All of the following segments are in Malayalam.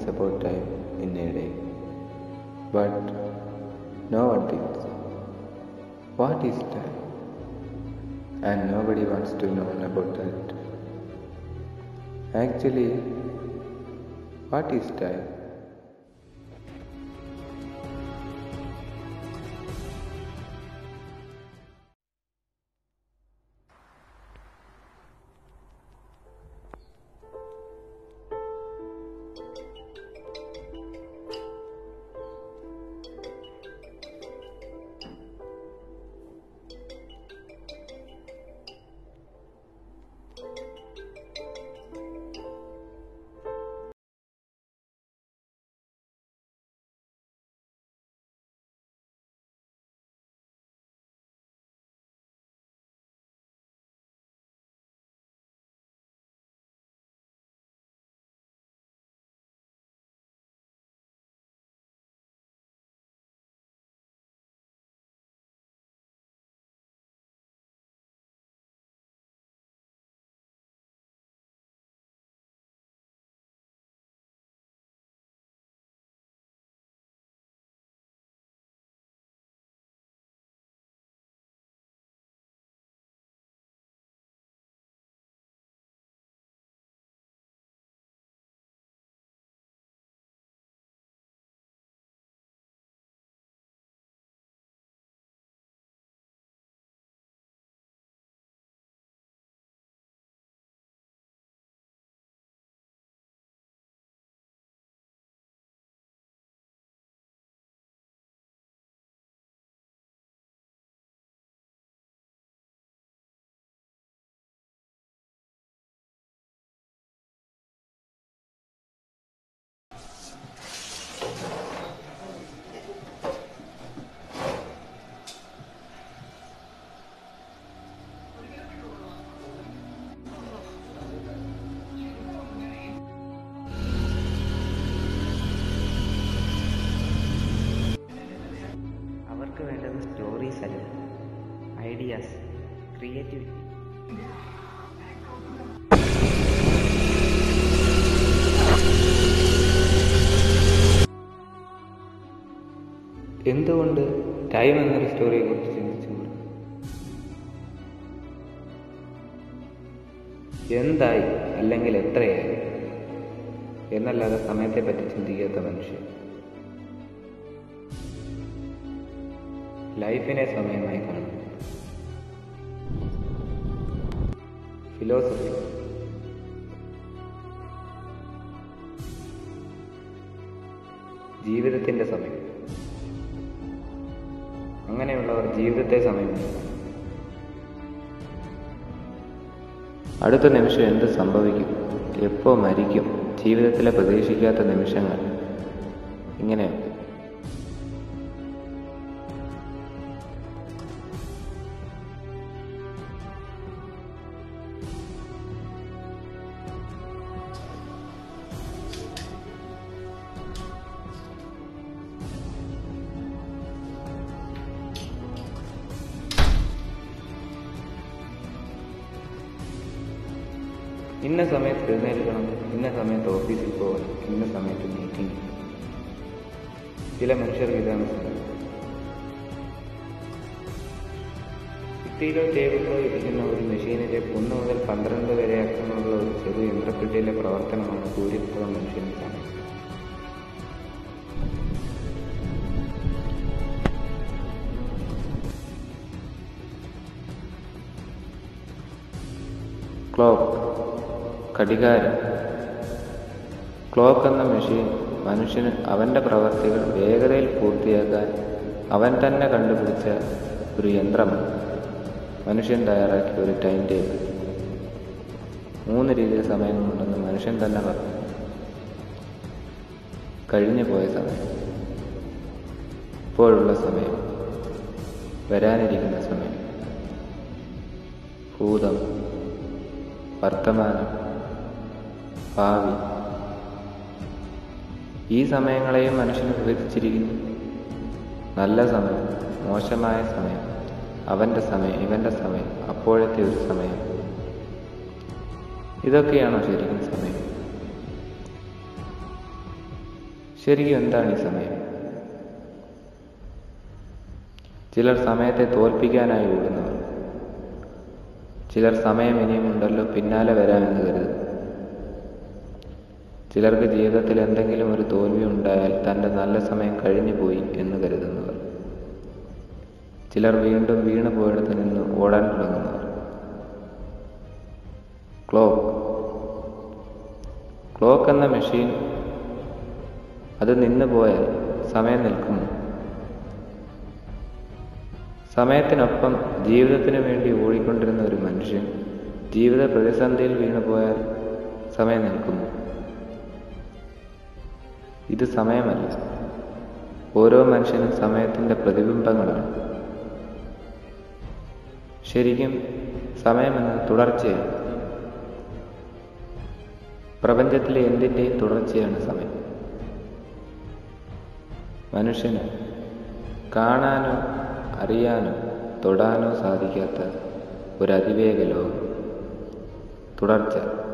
about time in a day, but no one thinks, what is time? And nobody wants to know about that. Actually, what is time? അവർക്ക് വേണ്ടത് സ്റ്റോറീസ് അല്ല ഐഡിയാസ് ക്രിയേറ്റിവിറ്റി എന്തുകൊണ്ട് ടൈം എന്നൊരു സ്റ്റോറിയെ കുറിച്ച് ചിന്തിച്ചുകൂടാ എന്തായി അല്ലെങ്കിൽ എത്രയായി എന്നല്ലാതെ സമയത്തെ പറ്റി ചിന്തിക്കാത്ത മനുഷ്യൻ ലൈഫിനെ സമയമായി കാണും ഫിലോസഫി ജീവിതത്തിന്റെ സമയം അങ്ങനെയുള്ളവർ ജീവിതത്തെ സമയമായി കാണും. അടുത്ത നിമിഷം എന്ത് സംഭവിക്കും എപ്പോ മരിക്കും ജീവിതത്തിലെ പ്രതീക്ഷിക്കാത്ത നിമിഷങ്ങൾ ഇങ്ങനെയൊക്കെ ഇന്ന സമയത്ത് എഴുന്നേൽക്കണം ഇന്ന സമയത്ത് ഓഫീസിൽ പോകണം ഇന്ന സമയത്ത് മീറ്റിംഗ് ചില മനുഷ്യർക്ക് ഇതാണ് സമയം ഭിത്തിയിലോ ടേബിളിലോ ഇരിക്കുന്ന ഒരു മെഷീനിലെ ഒന്ന് മുതൽ പന്ത്രണ്ട് വരെ അക്കങ്ങളുള്ള ഒരു ചെറു യന്ത്രപ്പെട്ടിയിലെ പ്രവർത്തനമാണ് ഭൂരിഭാഗം മനുഷ്യന്റെ സമയം ക്ലോക്ക് ഘടികാരം ക്ലോക്ക് എന്ന മെഷീൻ മനുഷ്യന് അവൻ്റെ പ്രവർത്തികൾ വേഗതയിൽ പൂർത്തിയാക്കാൻ അവൻ തന്നെ കണ്ടുപിടിച്ച ഒരു യന്ത്രമാണ് മനുഷ്യൻ തയ്യാറാക്കിയ ഒരു ടൈം ടേബിൾ മൂന്ന് രീതിയിൽ സമയങ്ങളുണ്ടെന്ന് മനുഷ്യൻ തന്നെ പറഞ്ഞു കഴിഞ്ഞു പോയ സമയം ഇപ്പോഴുള്ള സമയം വരാനിരിക്കുന്ന സമയം ഭൂതം വർത്തമാനം ഭാവി ഈ സമയങ്ങളെയും മനുഷ്യൻ വിഭജിച്ചിരിക്കുന്നു നല്ല സമയം മോശമായ സമയം അവൻ്റെ സമയം ഇവൻ്റെ സമയം അപ്പോഴത്തെ ഒരു സമയം ഇതൊക്കെയാണോ ശരിക്കും സമയം ശരിക്കും എന്താണ് ഈ സമയം ചിലർ സമയത്തെ തോൽപ്പിക്കാനായി ഓടുന്നവർ ചിലർ സമയം ഇനിയുമുണ്ടല്ലോ പിന്നാലെ വരാമെന്ന് കരുതും ചിലർക്ക് ജീവിതത്തിൽ എന്തെങ്കിലും ഒരു തോൽവി ഉണ്ടായാൽ തൻ്റെ നല്ല സമയം കഴിഞ്ഞു പോയി എന്ന് കരുതുന്നവർ ചിലർ വീണ്ടും വീണു പോയിടത്ത് നിന്ന് ഓടാൻ തുടങ്ങുന്നവർ ക്ലോക്ക് ക്ലോക്ക് എന്ന മെഷീൻ അത് നിന്നു പോയാൽ സമയം നിൽക്കുമോ സമയത്തിനൊപ്പം ജീവിതത്തിന് വേണ്ടി ഓടിക്കൊണ്ടിരുന്ന ഒരു മനുഷ്യൻ ജീവിത പ്രതിസന്ധിയിൽ വീണുപോയാൽ സമയം നിൽക്കുമോ ഇത് സമയമല്ല ഓരോ മനുഷ്യനും സമയത്തിൻ്റെ പ്രതിബിംബങ്ങളാണ് ശരിക്കും സമയമെന്നത് തുടർച്ചയാണ് പ്രപഞ്ചത്തിലെ എന്തിൻ്റെയും തുടർച്ചയാണ് സമയം മനുഷ്യന് കാണാനോ അറിയാനോ തൊടാനോ സാധിക്കാത്ത ഒരു അതിവേഗ ലോകം തുടർച്ച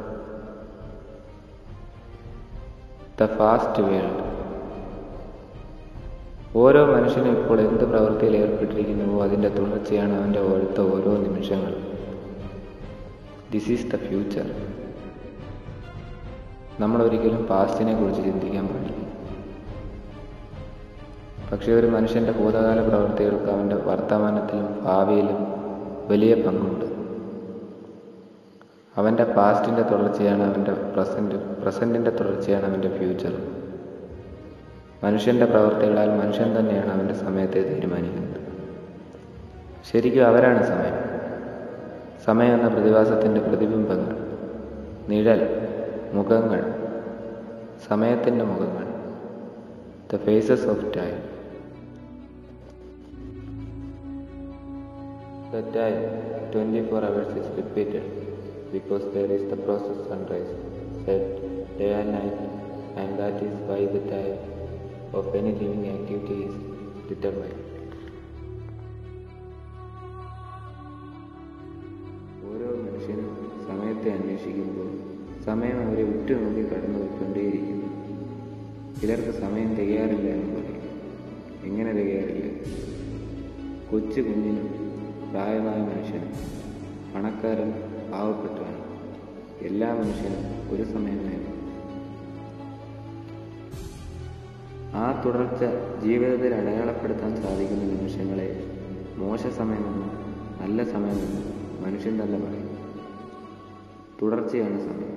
ദ ഫാസ്റ്റ് വേൾഡ് ഓരോ മനുഷ്യനും ഇപ്പോൾ എന്ത് പ്രവൃത്തിയിൽ ഏർപ്പെട്ടിരിക്കുന്നുവോ അതിൻ്റെ തുടർച്ചയാണ് അവൻ്റെ അടുത്ത ഓരോ നിമിഷങ്ങളും ദിസ് ഈസ് ദ ഫ്യൂച്ചർ നമ്മൾ ഒരിക്കലും പാസ്റ്റിനെ കുറിച്ച് ചിന്തിക്കാൻ പാടില്ല പക്ഷേ ഒരു മനുഷ്യൻ്റെ ഭൂതകാല പ്രവൃത്തികൾക്ക് അവൻ്റെ വർത്തമാനത്തിലും ഭാവിയിലും വലിയ പങ്കുണ്ട് അവൻ്റെ പാസ്റ്റിൻ്റെ തുടർച്ചയാണ് അവൻ്റെ പ്രസൻറ്റ് പ്രസൻറ്റിൻ്റെ തുടർച്ചയാണ് അവൻ്റെ ഫ്യൂച്ചർ മനുഷ്യൻ്റെ പ്രവൃത്തികളാൽ മനുഷ്യൻ തന്നെയാണ് അവൻ്റെ സമയത്തെ തീരുമാനിക്കുന്നത് ശരിക്കും അവരാണ് സമയം സമയം എന്ന പ്രതിഭാസത്തിൻ്റെ പ്രതിബിംബങ്ങൾ നിഴൽ മുഖങ്ങൾ സമയത്തിൻ്റെ മുഖങ്ങൾ the faces of time The time 24 hours is repeated because there is the process sunrise, set, day and night, and that is why the time of any living activity is determined. ഓരോ മനുഷ്യനും സമയത്തെ അന്വേഷിക്കുമ്പോൾ സമയം അവരെ ഉറ്റുനോക്കി കടന്നു പോയിക്കൊണ്ടേയിരിക്കുന്നു ചിലർക്ക് സമയം തികയാറില്ല എന്ന് പറയും എങ്ങനെ തികയാറില്ല കൊച്ചു കുഞ്ഞിനും പ്രായമായ മനുഷ്യനും പണക്കാരൻ പാവപ്പെട്ടവൻ എല്ലാ മനുഷ്യനും ഒരു സമയം വേണം ആ തുടർച്ച ജീവിതത്തിൽ അടയാളപ്പെടുത്താൻ സാധിക്കുന്ന നിമിഷങ്ങളെ മോശ സമയമെന്നും നല്ല സമയമെന്നും മനുഷ്യൻ തന്നെ പറയും തുടർച്ചയാണ് സമയം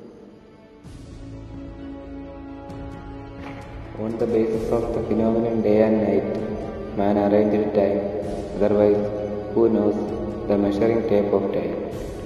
On the basis of the phenomenon day and night, man arranged time, otherwise, who knows the measuring tape of time?